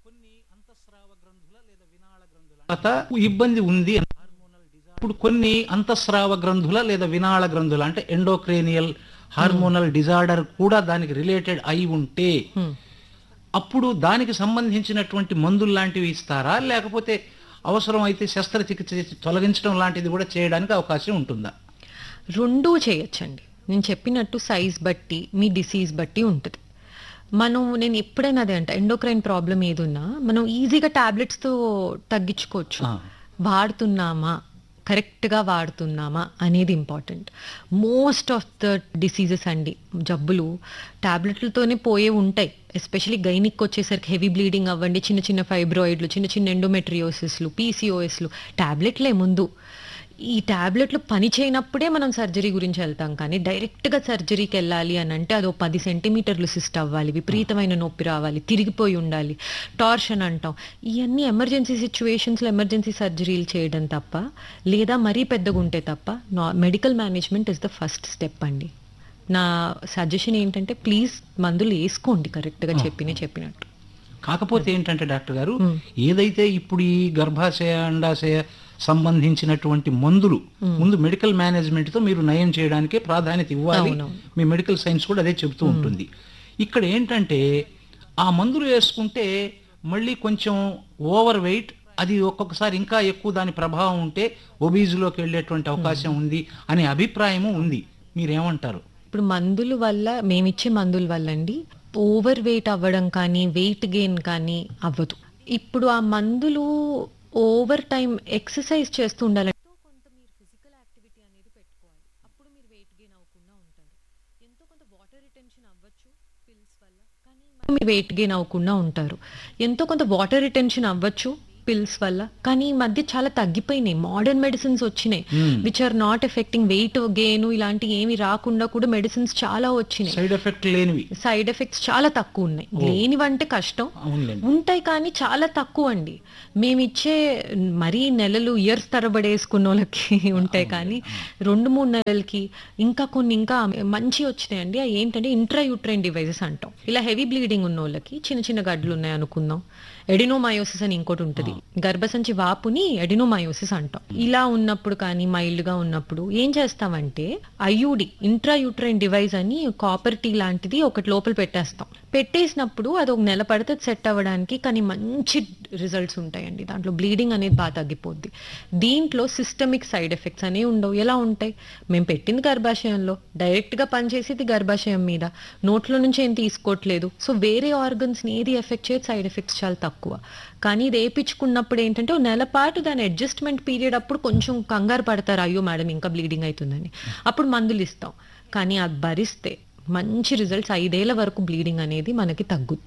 తర్వాత ఇబ్బంది ఉంది ఇప్పుడు కొన్ని అంతఃస్రావ గ్రంథుల లేదా వినాళ గ్రంథుల అంటే ఎండోక్రేనియల్ హార్మోనల్ డిజార్డర్ కూడా దానికి రిలేటెడ్ అయి ఉంటే అప్పుడు దానికి సంబంధించినటువంటి మందులు లాంటివి ఇస్తారా లేకపోతే అవసరం అయితే శస్త్రచికిత్స చేసి తొలగించడం లాంటిది కూడా చేయడానికి అవకాశం ఉంటుందా రెండూ చేయొచ్చండి నేను చెప్పినట్టు సైజ్ బట్టి మీ డిసీజ్ బట్టి ఉంటుంది మనం నేను ఎప్పుడైనా అదే అంట ఎండోక్రైన్ ప్రాబ్లం ఏదున్నా మనం ఈజీగా టాబ్లెట్స్తో తగ్గించుకోవచ్చు ఆ. వాడుతున్నామా కరెక్ట్గా వాడుతున్నామా అనేది important most of the diseases అండి జబ్బులు టాబ్లెట్లతోనే పోయే ఉంటాయి ఎస్పెషలీ గైనిక్ వచ్చేసరికి హెవీ బ్లీడింగ్ అవ్వండి చిన్న చిన్న ఫైబ్రాయిడ్లు చిన్న చిన్న ఎండోమెట్రియోసిస్లు పీసీఓఎస్లు టాబ్లెట్లే ముందు ఈ టాబ్లెట్లు పని చేయనప్పుడే మనం సర్జరీ గురించి వెళ్తాం కానీ డైరెక్ట్గా సర్జరీకి వెళ్ళాలి అని అంటే అదో పది సెంటీమీటర్లు సిస్ట్ అవ్వాలి విపరీతమైన నొప్పి రావాలి తిరిగిపోయి ఉండాలి టార్షన్ అంటాం ఇవన్నీ ఎమర్జెన్సీ సిచ్యువేషన్స్లో ఎమర్జెన్సీ సర్జరీలు చేయడం తప్ప లేదా మరీ పెద్దగా ఉంటే తప్ప నా medical management is the first step అండి నా సజెషన్ ఏంటంటే ప్లీజ్ మందులు వేసుకోండి కరెక్ట్గా చెప్పినే చెప్పినట్టు కాకపోతే ఏంటంటే డాక్టర్ గారు ఏదైతే ఇప్పుడు ఈ గర్భాశయ అండాశయ సంబంధించినటువంటి మందులు ముందు మెడికల్ మేనేజ్మెంట్ తో మీరు నయం చేయడానికే ప్రాధాన్యత ఇవ్వాలి మీ మెడికల్ సైన్స్ కూడా అదే చెబుతూ ఉంటుంది ఇక్కడ ఏంటంటే ఆ మందులు వేసుకుంటే మళ్ళీ కొంచెం ఓవర్ వెయిట్ అది ఒక్కొక్కసారి ఇంకా ఎక్కువ దాని ప్రభావం ఉంటే ఒబీజులోకి వెళ్ళేటువంటి అవకాశం ఉంది అనే అభిప్రాయము ఉంది మీరేమంటారు ఇప్పుడు మందుల వల్ల మేమిచ్చే మందుల వల్ల అండి ఓవర్ వెయిట్ అవ్వడం కానీ వెయిట్ గెయిన్ కానీ అవ్వదు ఇప్పుడు ఆ మందులు ఓవర్ టైం ఎక్సర్సైజ్ చేస్తూ ఉండాలి కొంత మీరు ఫిజికల్ యాక్టివిటీ అనేది పెట్టుకోవాలి అప్పుడు మీరు వెయిట్ గెయిన్ అవ్వకుండా ఉంటారు ఎంతో కొంత వాటర్ రిటెన్షన్ అవ్వచ్చు పిల్స్ వల్ల కానీ మీరు వెయిట్ గెయిన్ అవ్వకుండా ఉంటారు ఎంతో కొంత వాటర్ రిటెన్షన్ అవ్వచ్చు పిల్స్ వల్ల కానీ ఈ మధ్య చాలా తగ్గిపోయినాయి మోడర్న్ మెడిసిన్స్ వచ్చినాయి which are not affecting weight gain ఇలాంటి ఏమి రాకుండా కూడా మెడిసిన్స్ చాలా వచ్చినాయి సైడ్ ఎఫెక్ట్ లేనివి సైడ్ ఎఫెక్ట్స్ చాలా తక్కువ ఉన్నాయి లేనివంటే కష్టం అవునులేండి ఉంటాయి కానీ చాలా తక్కువ అండి మేము ఇచ్చే మరీ నెలలు ఇయర్స్ తరబడేసుకున్న వాళ్ళకి ఉంటాయి కానీ రెండు మూడు నెలలకి ఇంకా కొన్ని ఇంకా మంచి వచ్చినాయండి అవి ఏంటంటే ఇంట్రా యూట్రైన్ డివైజెస్ అంటాం ఇలా హెవీ బ్లీడింగ్ ఉన్న వాళ్ళకి చిన్న చిన్న గడ్డలు ఉన్నాయి అనుకుందాం ఎడినోమయోసిస్ అని ఇంకోటి ఉంటుంది గర్భసంచి వాపుని ఎడినోమయోసిస్ అంటాం ఇలా ఉన్నప్పుడు కానీ మైల్డ్ గా ఉన్నప్పుడు ఏం చేస్తామంటే ఐయుడి ఇంట్రా యూట్రైన్ డివైస్ అని కాపర్ టీ లాంటిది ఒకటి లోపల పెట్టేస్తాం పెట్టేసినప్పుడు అది ఒక నెల పడితే సెట్ అవ్వడానికి కానీ మంచి రిజల్ట్స్ ఉంటాయండి దాంట్లో బ్లీడింగ్ అనేది బాగా తగ్గిపోద్ది దీంట్లో సిస్టమిక్ సైడ్ ఎఫెక్ట్స్ అనేవి ఉండవు ఎలా ఉంటాయి మేము పెట్టింది గర్భాశయంలో డైరెక్ట్గా పనిచేసేది గర్భాశయం మీద నోట్లో నుంచి ఏం తీసుకోవట్లేదు సో వేరే ఆర్గన్స్ని ఏది ఎఫెక్ట్ చేయదు సైడ్ ఎఫెక్ట్స్ చాలా తక్కువ కానీ ఇది వేయించుకున్నప్పుడు ఏంటంటే ఓ నెల పాటు దాని అడ్జస్ట్మెంట్ పీరియడ్ అప్పుడు కొంచెం కంగారు పడతారు అయ్యో మేడం ఇంకా బ్లీడింగ్ అవుతుందని అప్పుడు మందులు ఇస్తాం కానీ అది భరిస్తే మంచి రిజల్ట్స్ ఐదేళ్ల వరకు బ్లీడింగ్ అనేది మనకి తగ్గుద్ది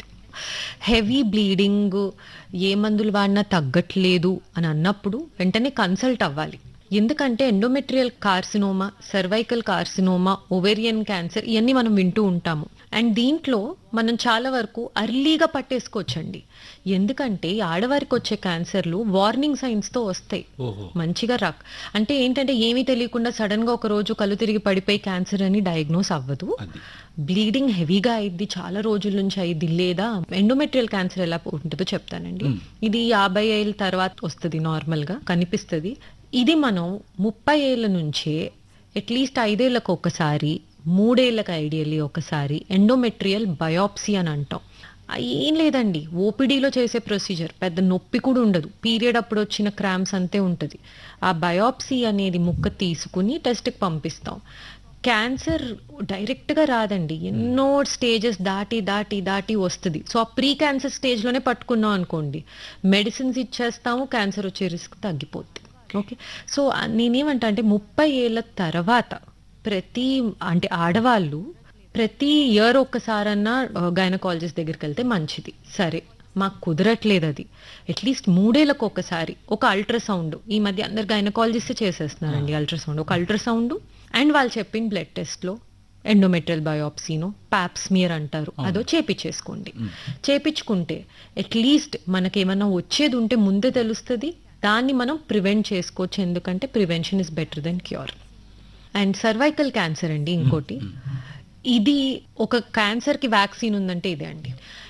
హెవీ బ్లీడింగ్ ఏ మందులు వాడినా తగ్గట్లేదు అని అన్నప్పుడు వెంటనే కన్సల్ట్ అవ్వాలి ఎందుకంటే endometrial carcinoma cervical carcinoma ovarian cancer ఇవన్నీ మనం వింటూ ఉంటాము అండ్ దీంట్లో మనం చాలా వరకు అర్లీగా పట్టేసుకోవచ్చండి ఎందుకంటే ఈ ఆడవారికి వచ్చే క్యాన్సర్లు వార్నింగ్ సైన్స్తో వస్తాయి ఓహో మంచిగా రాక్ అంటే ఏంటంటే ఏమీ తెలియకుండా సడన్ గా ఒక రోజు కళ్ళు తిరిగి పడిపోయి క్యాన్సర్ అని డయాగ్నోస్ అవ్వదు అది బ్లీడింగ్ హెవీగా అయింది చాలా రోజుల నుంచి అయింది లేదా ఎండోమెట్రియల్ క్యాన్సర్ ఎలా ఉంటుందో చెప్తానండి ఇది యాభై ఏళ్ళ తర్వాత వస్తుంది నార్మల్ గా కనిపిస్తుంది ఇది మనం ముప్పై ఏళ్ళ నుంచే అట్లీస్ట్ ఐదేళ్లకు ఒకసారి మూడేళ్లకు ఐడియల్లీ ఒకసారి ఎండోమెట్రియల్ బయాప్సీ అని అంటాం ఆ ఏం లేదండి ఓపీడీలో చేసే ప్రొసీజర్ పెద్ద నొప్పి కూడా ఉండదు పీరియడ్ అప్పుడు వచ్చిన క్రామ్స్ అంతే ఉంటుంది ఆ బయాప్సీ అనేది ముక్క తీసుకుని టెస్ట్కి పంపిస్తాం క్యాన్సర్ డైరెక్ట్గా రాదండి ఎన్నో స్టేజెస్ దాటి దాటి దాటి వస్తుంది సో ఆ ప్రీ క్యాన్సర్ స్టేజ్లోనే పట్టుకున్నాం అనుకోండి మెడిసిన్స్ ఇచ్చేస్తాము క్యాన్సర్ వచ్చే రిస్క్ తగ్గిపోద్ది ఓకే సో నేనేమంటా అంటే ముప్పై ఏళ్ళ తర్వాత ప్రతి అంటే ఆడవాళ్ళు ప్రతి ఇయర్ ఒక్కసారన్నా గైనకాలజిస్ట్ దగ్గరికి వెళ్తే మంచిది సరే మాకు కుదరట్లేదు అది అట్లీస్ట్ మూడేళ్ళకు ఒకసారి ఒక అల్ట్రాసౌండ్ ఈ మధ్య అందరు గైనకాలజిస్ట్ చేసేస్తున్నారండి అల్ట్రాసౌండ్ ఒక అల్ట్రాసౌండ్ అండ్ వాళ్ళు చెప్పిన బ్లడ్ టెస్ట్లో ఎండోమెట్రియల్ బయోప్సీనో ప్యాప్స్మియర్ అంటారు అదో చేపించేసుకోండి చేపించుకుంటే అట్లీస్ట్ మనకేమన్నా వచ్చేది ఉంటే ముందే తెలుస్తుంది దాన్ని మనం ప్రివెంట్ చేసుకోవచ్చు ఎందుకంటే prevention is better than cure and cervical cancer అండి ఇంకోటి ఇది ఒక క్యాన్సర్కి వ్యాక్సిన్ ఉందంటే ఇదే అండి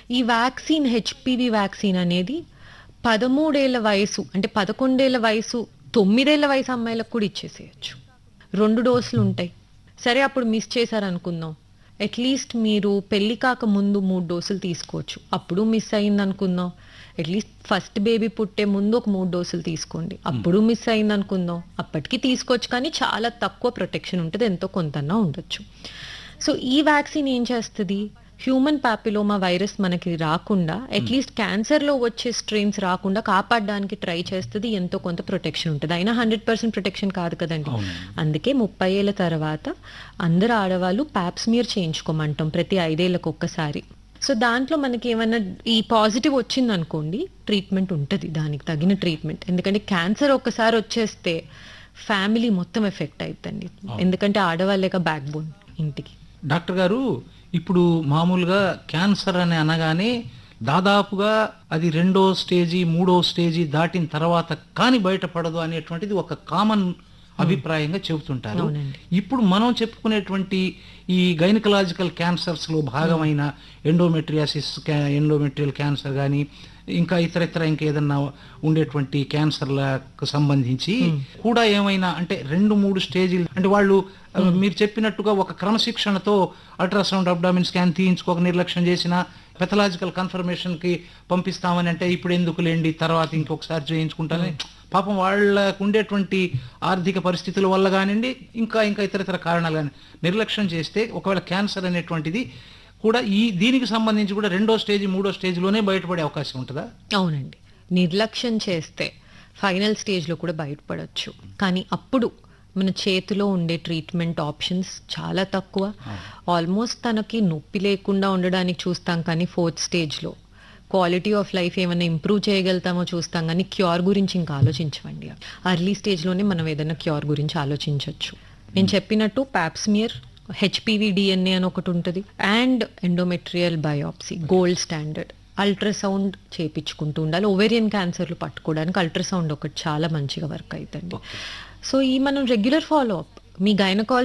ఈ వ్యాక్సిన్ హెచ్పివి వ్యాక్సిన్ అనేది పదమూడేళ్ల వయసు అంటే పదకొండేళ్ల వయసు తొమ్మిదేళ్ల వయసు అమ్మాయిలకు కూడా ఇచ్చేసేయచ్చు రెండు డోసులు ఉంటాయి సరే అప్పుడు మిస్ చేశారనుకుందాం అట్లీస్ట్ మీరు పెళ్లి కాక ముందు మూడు డోసులు తీసుకోవచ్చు అప్పుడు మిస్ అయింది అనుకుందాం అట్లీస్ట్ ఫస్ట్ బేబీ పుట్టే ముందు ఒక మూడు డోసులు తీసుకోండి అప్పుడు మిస్ అయింది అనుకుందాం అప్పటికి తీసుకోవచ్చు కానీ చాలా తక్కువ ప్రొటెక్షన్ ఉంటుంది ఎంతో కొంతన్నా ఉండొచ్చు సో ఈ వ్యాక్సిన్ ఏం చేస్తుంది హ్యూమన్ పాపిలోమా వైరస్ మనకి రాకుండా అట్లీస్ట్ క్యాన్సర్లో వచ్చే స్ట్రెయిన్స్ రాకుండా కాపాడడానికి ట్రై చేస్తుంది ఎంతో కొంత ప్రొటెక్షన్ ఉంటుంది అయినా హండ్రెడ్ పర్సెంట్ ప్రొటెక్షన్ కాదు కదండి అందుకే ముప్పై ఏళ్ళ తర్వాత అందరు ఆడవాళ్ళు ప్యాప్స్మియర్ చేయించుకోమంటాం ప్రతి ఐదేళ్ళకు ఒక్కసారి సో దాంట్లో మనకి ఏమైనా ఈ పాజిటివ్ వచ్చింది అనుకోండి ట్రీట్మెంట్ ఉంటుంది దానికి తగిన ట్రీట్మెంట్ ఎందుకంటే క్యాన్సర్ ఒక్కసారి వచ్చేస్తే ఫ్యామిలీ మొత్తం ఎఫెక్ట్ అవుతుందండి ఎందుకంటే ఆడవాళ్ళేక బ్యాక్ బోన్ ఇంటికి డాక్టర్ గారు ఇప్పుడు మామూలుగా క్యాన్సర్ అని అనగానే దాదాపుగా అది రెండో స్టేజీ మూడో స్టేజీ దాటిన తర్వాత కానీ బయటపడదు అనేటువంటిది ఒక కామన్ అభిప్రాయంగా చెబుతుంటారు ఇప్పుడు మనం చెప్పుకునేటువంటి ఈ గైనకలాజికల్ క్యాన్సర్స్ లో భాగమైన ఎండోమెట్రియాసిస్ ఎండోమెట్రియల్ క్యాన్సర్ కానీ ఇంకా ఇతర ఇతర ఇంకేదన్నా ఉండేటువంటి క్యాన్సర్లకు సంబంధించి కూడా ఏమైనా అంటే రెండు మూడు స్టేజీలు అంటే వాళ్ళు ఆ, మీరు చెప్పినట్టుగా ఒక క్రమశిక్షణతో అల్ట్రాసౌండ్ అబ్డామిన్ స్కాన్ తీయించుకోక నిర్లక్ష్యం చేసిన పెథలాజికల్ కన్ఫర్మేషన్ కి పంపిస్తామని అంటే ఇప్పుడు ఎందుకు లేండి తర్వాత ఇంకొకసారి చేయించుకుంటానని పాపం వాళ్ళకు ఉండేటువంటి ఆర్థిక పరిస్థితుల వల్ల కానివ్వండి ఇంకా ఇంకా ఇతర ఇతర కారణాలు కానీ నిర్లక్ష్యం చేస్తే ఒకవేళ క్యాన్సర్ అనేటువంటిది కూడా ఈ దీనికి సంబంధించి కూడా రెండో స్టేజ్ మూడో స్టేజ్లోనే బయటపడే అవకాశం ఉంటుందా అవునండి నిర్లక్ష్యం చేస్తే ఫైనల్ స్టేజ్లో కూడా బయటపడవచ్చు కానీ అప్పుడు మన చేతిలో ఉండే ట్రీట్మెంట్ ఆప్షన్స్ చాలా తక్కువ ఆల్మోస్ట్ తనకి నొప్పి లేకుండా ఉండడానికి చూస్తాం కానీ ఫోర్త్ స్టేజ్లో క్వాలిటీ ఆఫ్ లైఫ్ ఏమైనా ఇంప్రూవ్ చేయగలుగుతామో చూస్తాం కానీ క్యూర్ గురించి ఇంకా ఆలోచించమండి అర్లీ స్టేజ్లోనే మనం ఏదైనా క్యూర్ గురించి ఆలోచించవచ్చు నేను చెప్పినట్టు ప్యాప్స్మియర్ హెచ్పివి డిఎన్ఏ అని ఒకటి ఉంటుంది and endometrial biopsy gold standard ultrasound చేపించుకుంటూ ఉండాలి ఓవేరియన్ క్యాన్సర్లు పట్టుకోవడానికి అల్ట్రాసౌండ్ ఒకటి చాలా మంచిగా వర్క్ అవుతుంది సో ఈ మనం రెగ్యులర్ ఫాలో అప్ మీ గైనకాలజీ